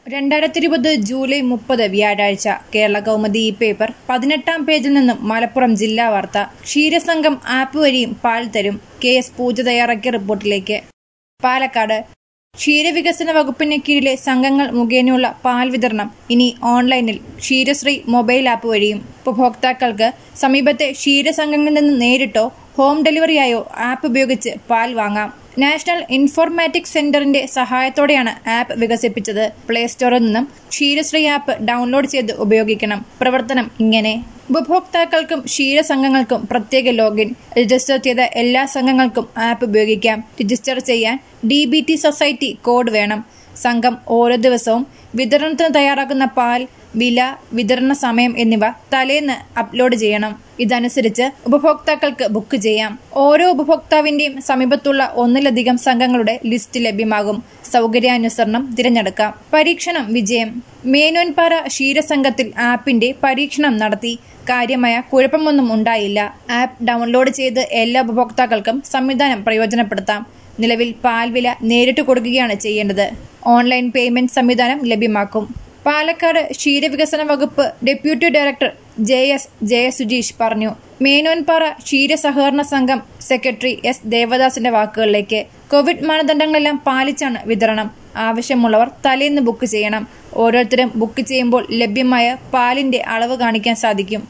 രണ്ടായിരത്തി ഇരുപത് ജൂലൈ മുപ്പത് വ്യാഴാഴ്ച കേരള കൗമുദി ഈ പേപ്പർ പതിനെട്ടാം പേജിൽ നിന്നും മലപ്പുറം ജില്ലാ വാർത്ത ക്ഷീരസംഘം ആപ്പ് വഴിയും പാൽ തരും കെ എസ് പൂജ തയ്യാറാക്കിയ റിപ്പോർട്ടിലേക്ക് പാലക്കാട് ക്ഷീരവികസന വകുപ്പിന് കീഴിലെ സംഘങ്ങൾ മുഖേനയുള്ള പാൽ വിതരണം ഇനി ഓൺലൈനിൽ ക്ഷീരശ്രീ മൊബൈൽ ആപ്പ് വഴിയും ഉപഭോക്താക്കൾക്ക് സമീപത്തെ ക്ഷീരസംഘങ്ങളിൽ നിന്ന് നേരിട്ടോ ഹോം ഡെലിവറിയായോ ആപ്പ് ഉപയോഗിച്ച് പാൽ വാങ്ങാം നാഷണൽ ഇൻഫോർമാറ്റിക്സ് സെന്ററിന്റെ സഹായത്തോടെയാണ് ആപ്പ് വികസിപ്പിച്ചത് പ്ലേ സ്റ്റോറിൽ നിന്നും ക്ഷീരശ്രീ ആപ്പ് ഡൗൺലോഡ് ചെയ്ത് ഉപയോഗിക്കണം പ്രവർത്തനം ഇങ്ങനെ ഉപഭോക്താക്കൾക്കും ക്ഷീരസംഘങ്ങൾക്കും പ്രത്യേക ലോഗിൻ രജിസ്റ്റർ ചെയ്ത എല്ലാ സംഘങ്ങൾക്കും ആപ്പ് ഉപയോഗിക്കാം രജിസ്റ്റർ ചെയ്യാൻ D B T society code വേണം സംഘം ഓരോ ദിവസവും വിതരണത്തിന് തയ്യാറാക്കുന്ന പാൽ വില വിതരണ സമയം എന്നിവ തലേന്ന് അപ്ലോഡ് ചെയ്യണം ഇതനുസരിച്ച് ഉപഭോക്താക്കൾക്ക് ബുക്ക് ചെയ്യാം ഓരോ ഉപഭോക്താവിന്റെയും സമീപത്തുള്ള ഒന്നിലധികം സംഘങ്ങളുടെ ലിസ്റ്റ് ലഭ്യമാകും സൗകര്യാനുസരണം തിരഞ്ഞെടുക്കാം പരീക്ഷണം വിജയം മേനോൻപാറ ക്ഷീരസംഘത്തിൽ ആപ്പിന്റെ പരീക്ഷണം നടത്തി കാര്യമായ കുഴപ്പമൊന്നും ഉണ്ടായില്ല ആപ്പ് ഡൗൺലോഡ് ചെയ്ത് എല്ലാ ഉപഭോക്താക്കൾക്കും സംവിധാനം പ്രയോജനപ്പെടുത്താം നിലവിൽ പാൽ വില നേരിട്ട് കൊടുക്കുകയാണ് ചെയ്യേണ്ടത് ഓൺലൈൻ പേയ്മെന്റ് സംവിധാനം ലഭ്യമാക്കും പാലക്കാട് ക്ഷീരവികസന വകുപ്പ് deputy director J S Jayasujeesh പറഞ്ഞു മേനോൻപാറ ക്ഷീര സഹകരണ സംഘം സെക്രട്ടറി എസ് ദേവദാസിന്റെ വാക്കുകളിലേക്ക് കോവിഡ് മാനദണ്ഡങ്ങളെല്ലാം പാലിച്ചാണ് വിതരണം ആവശ്യമുള്ളവർ തലേന്ന് ബുക്ക് ചെയ്യണം ഓരോരുത്തരും ബുക്ക് ചെയ്യുമ്പോൾ ലഭ്യമായ പാലിന്റെ അളവ് കാണിക്കാൻ സാധിക്കും